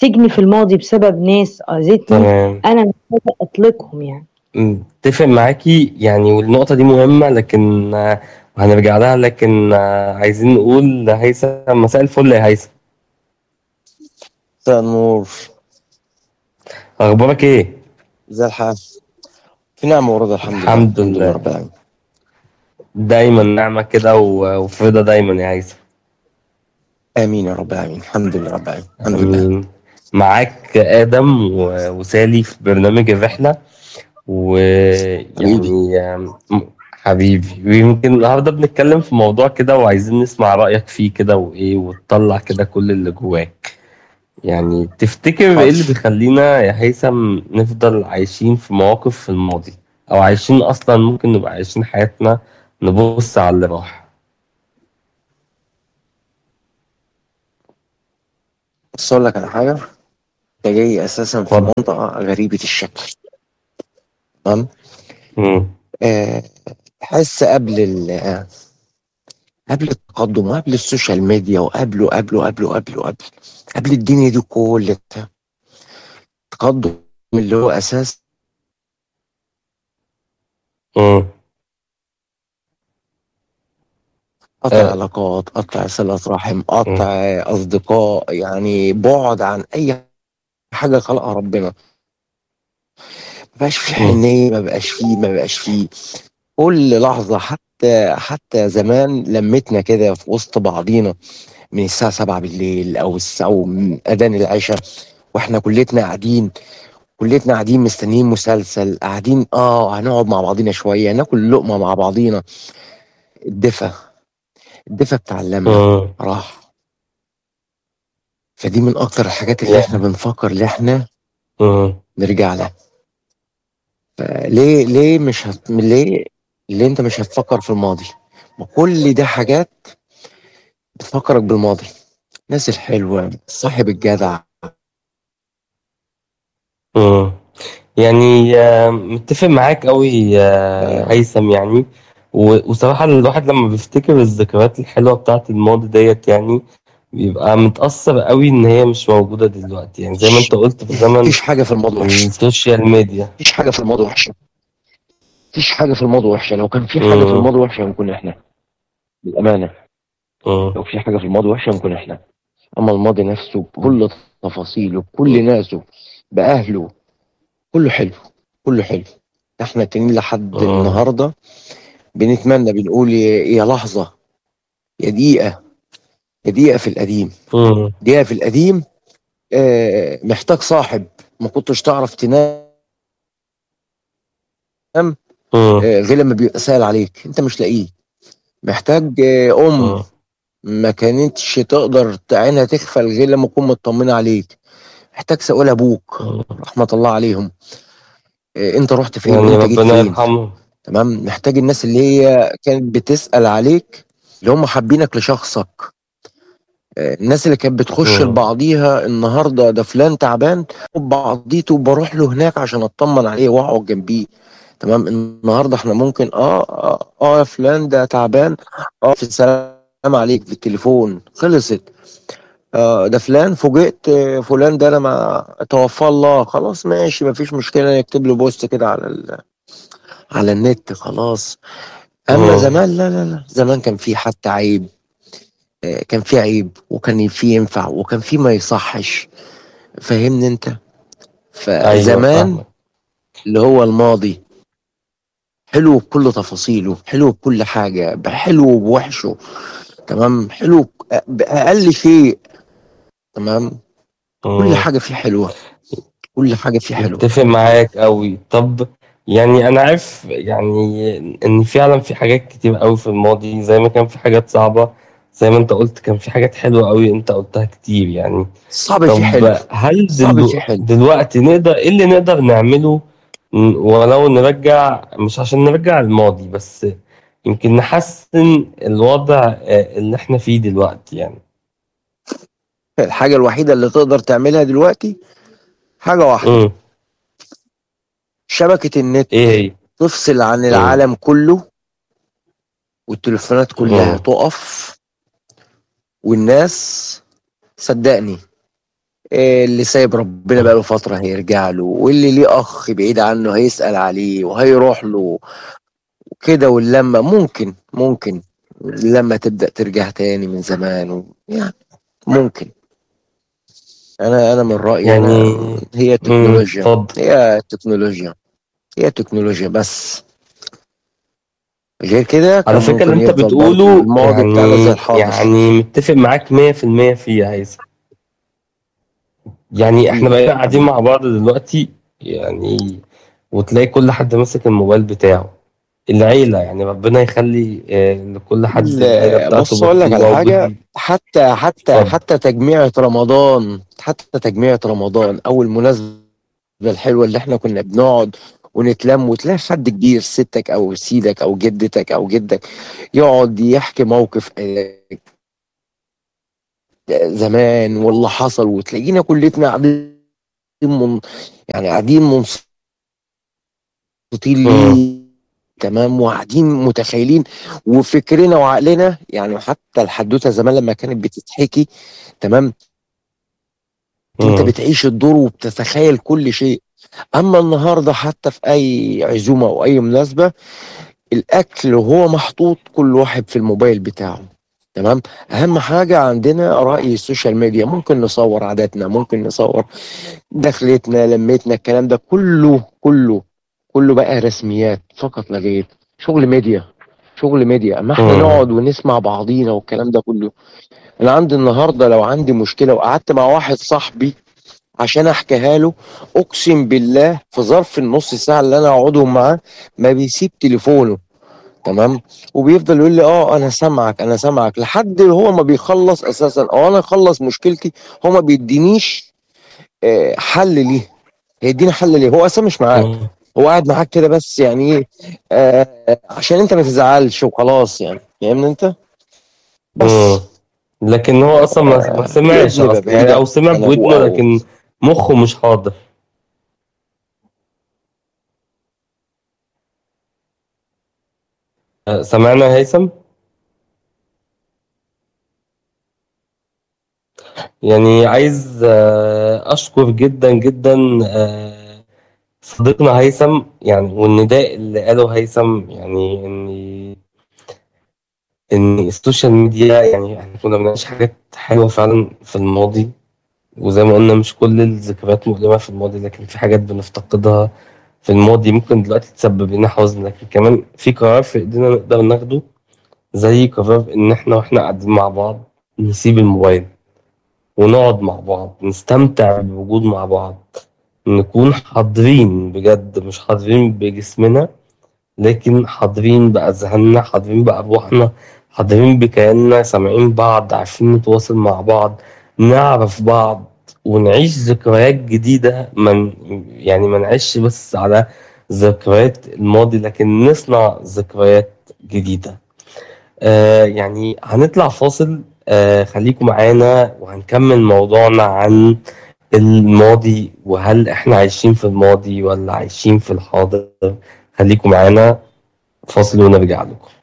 سجن في الماضي بسبب ناس أذتني تمام أنا محتاجة أطلقهم يعني متفق معاكي يعني والنقطة دي مهمة لكن آه، هنرجع لها لكن آه، عايزين نقول هيثم مساء الفل يا هيثم مساء النور أخبارك إيه؟ زي الحال في نعمة ورضا الحمد لله الحمد لله. رب العالمين دايما نعمة كده و- وفي رضا دايما يا هيثم آمين يا رب العالمين الحمد لله رب العالمين الحمد لله آمين. معاك آدم و- وسالي في برنامج الرحلة ويعني آم، حبيبي ويمكن النهارده بنتكلم في موضوع كده وعايزين نسمع رأيك فيه كده وإيه وتطلع كده كل اللي جواك يعني تفتكر إيه اللي بيخلينا يا هيثم نفضل عايشين في مواقف في الماضي أو عايشين أصلا ممكن نبقى عايشين حياتنا نبص على اللي راح بس أقول لك على حاجة أنت جاي أساسا في اتفضل. منطقة غريبة الشكل تمام مم. آه، تحس قبل ال قبل التقدم وقبل السوشيال ميديا وقبله قبله قبله قبله قبل قبل الدنيا دي كلها التقدم اللي هو أساس مم. قطع آه. علاقات قطع صلة رحم قطع أصدقاء يعني بعد عن أي حاجة خلقها ربنا ما بقاش في مم. حنية ما بقاش فيه ما بقاش فيه كل لحظة حتى حتى زمان لمتنا كده في وسط بعضينا من الساعة سبعة بالليل أو الساعة أو من أذان العشاء وإحنا كلتنا قاعدين كلتنا قاعدين مستنيين مسلسل قاعدين اه هنقعد مع بعضينا شوية ناكل لقمة مع بعضينا الدفى الدفى بتاع اللمة مم. راح فدي من اكتر الحاجات اللي احنا بنفكر ان احنا مم. نرجع لها فليه ليه مش هت... ليه ليه انت مش هتفكر في الماضي ما كل ده حاجات بتفكرك بالماضي الناس الحلوة صاحب الجدع مم. يعني آه، متفق معاك قوي يا هيثم يعني و- وصراحة الواحد لما بيفتكر الذكريات الحلوة بتاعت الماضي ديت يعني بيبقى متأثر قوي إن هي مش موجودة دلوقتي يعني زي ما أنت قلت في زمن مفيش حاجة في الماضي وحشة السوشيال ميديا مفيش حاجة في الماضي وحشة مفيش حاجة في الماضي وحشة لو كان في حاجة في مم. الماضي وحشة نكون احنا بالأمانة مم. لو في حاجة في الماضي وحشة نكون احنا أما الماضي نفسه بكل تفاصيله بكل ناسه بأهله كله حلو كله حلو احنا تانيين لحد مم. النهاردة بنتمنى بنقول يا يا لحظة يا دقيقة يا دقيقة في القديم مم. دقيقة في القديم آه، محتاج صاحب ما كنتش تعرف تنام مم. آه، غير لما بيبقى سائل عليك انت مش لاقيه محتاج آه، ام مم. ما كانتش تقدر عينها تغفل غير لما تكون مطمنه عليك محتاج سؤال ابوك مم. رحمه الله عليهم آه، انت رحت فين يعني وانت جيت ربنا فين يرحمه تمام محتاج الناس اللي هي كانت بتسال عليك اللي هم حابينك لشخصك آه، الناس اللي كانت بتخش مم. لبعضيها النهارده ده فلان تعبان بعضيته وبروح له هناك عشان اطمن عليه واقعد جنبيه تمام النهارده احنا ممكن اه اه, آه يا فلان ده تعبان اه في السلام عليك في التليفون خلصت آه ده فلان فوجئت آه، فلان ده انا ما توفى الله خلاص ماشي مفيش مشكله نكتب له بوست كده على ال... على النت خلاص اما مم. زمان لا لا لا زمان كان في حتى عيب آه، كان في عيب وكان في ينفع وكان في ما يصحش فاهمني انت أيوه فزمان فاهمك اللي هو الماضي حلو بكل تفاصيله حلو بكل حاجة بحلو بوحشه تمام حلو ب- بأقل شيء تمام كل مم. حاجة فيه حلوة كل حاجة فيه حلوة متفق معاك قوي طب يعني انا عارف يعني ان فعلا في حاجات كتير قوي في الماضي زي ما كان في حاجات صعبة زي ما انت قلت كان في حاجات حلوة قوي انت قلتها كتير يعني الصعب طب فيه حلو هل الصعب دلو... فيه حلو دلوقتي نقدر ايه اللي نقدر نعمله ن- ولو نرجع مش عشان نرجع الماضي بس يمكن نحسن الوضع آه، اللي احنا فيه دلوقتي يعني الحاجة الوحيدة اللي تقدر تعملها دلوقتي حاجة واحدة امم شبكة النت ايه هي تفصل عن مم. العالم كله والتليفونات كلها مم. تقف والناس صدقني إيه اللي سايب ربنا بقاله فترة هيرجع له واللي ليه أخ بعيد عنه هيسأل عليه وهيروح له كده واللمة ممكن ممكن لما تبدأ ترجع تاني من زمان و... يعني ممكن أنا أنا من رأيي يعني أنا هي امم التكنولوجيا اتفضل هي التكنولوجيا هي التكنولوجيا بس غير كده على كان فكرة اللي ممكن انت يفضل برضه بتقوله الماضي بتاعنا زي يعني الحاضر يعني متفق معاك مية في المية فيه يا هيثم يعني احنا حبيبي بقينا قاعدين حبيبي مع بعض دلوقتي يعني وتلاقي كل حد ماسك الموبايل بتاعه العيلة يعني ربنا يخلي آه، لكل حد العيلة لا، بتاعته بص اقول لك على بتبقى حاجه موجود حتى حتى اتفضل حتى تجميعة رمضان حتى تجميعة رمضان او المناسبه الحلوه اللي احنا كنا بنقعد ونتلم وتلاقي حد كبير ستك او سيدك او جدتك او جدك يقعد يحكي موقف آه، زمان واللي حصل وتلاقينا كلنا قاعدين من يعني قاعدين منصتين امم ليه تمام وقاعدين متخيلين وفكرنا وعقلنا يعني حتى الحدوته زمان لما كانت بتتحكي تمام انت امم بتعيش الدور وبتتخيل كل شيء اما النهارده حتى في اي عزومه او اي مناسبه الاكل وهو محطوط كل واحد في الموبايل بتاعه تمام اهم حاجه عندنا رأي السوشيال ميديا ممكن نصور عاداتنا ممكن نصور دخلتنا لمتنا الكلام ده كله كله كله بقى رسميات فقط لا غير شغل ميديا شغل ميديا اما احنا امم نقعد ونسمع بعضينا والكلام ده كله انا عندي النهارده لو عندي مشكله وقعدت مع واحد صاحبي عشان احكيها له اقسم بالله في ظرف النص ساعه اللي انا اقعدهم معاه ما بيسيب تليفونه تمام وبيفضل يقول لي اه انا سامعك انا سامعك لحد هو ما بيخلص اساسا او انا اخلص مشكلتي هو ما بيدينيش آه، حل ليه هيديني حل ليه هو اساسا مش معاك امم هو قاعد معاك كده بس يعني ايه آه عشان انت ما تزعلش وخلاص يعني فاهمني انت بس امم لكن هو اصلا ما ما سمعش الابن بقى اصلا بعيد يعني او سمع عن ابوه بودنه او لكن مخه مش حاضر آه، سمعنا يا هيثم يعني عايز آه، اشكر جدا جدا آه، صديقنا هيثم يعني والنداء اللي قاله هيثم يعني ان ان السوشيال ميديا يعني احنا كنا بنعيش حاجات حلوه فعلا في الماضي وزي ما قلنا مش كل الذكريات مؤلمه في الماضي لكن في حاجات بنفتقدها في الماضي ممكن دلوقتي تسبب لنا حزن لكن كمان في قرار في ايدينا نقدر ناخده زي قرار ان احنا واحنا قاعدين مع بعض نسيب الموبايل ونقعد مع بعض نستمتع بالوجود مع بعض نكون حاضرين بجد مش حاضرين بجسمنا لكن حاضرين بأذهاننا حاضرين بأرواحنا حاضرين بكياننا سامعين بعض عارفين نتواصل مع بعض نعرف بعض ونعيش ذكريات جديدة من يعني ما نعيش بس على ذكريات الماضي لكن نصنع ذكريات جديدة آه يعني هنطلع فاصل آه خليكم معانا وهنكمل موضوعنا عن الماضي وهل احنا عايشين في الماضي ولا عايشين في الحاضر خليكم معانا فاصل ونرجع لكم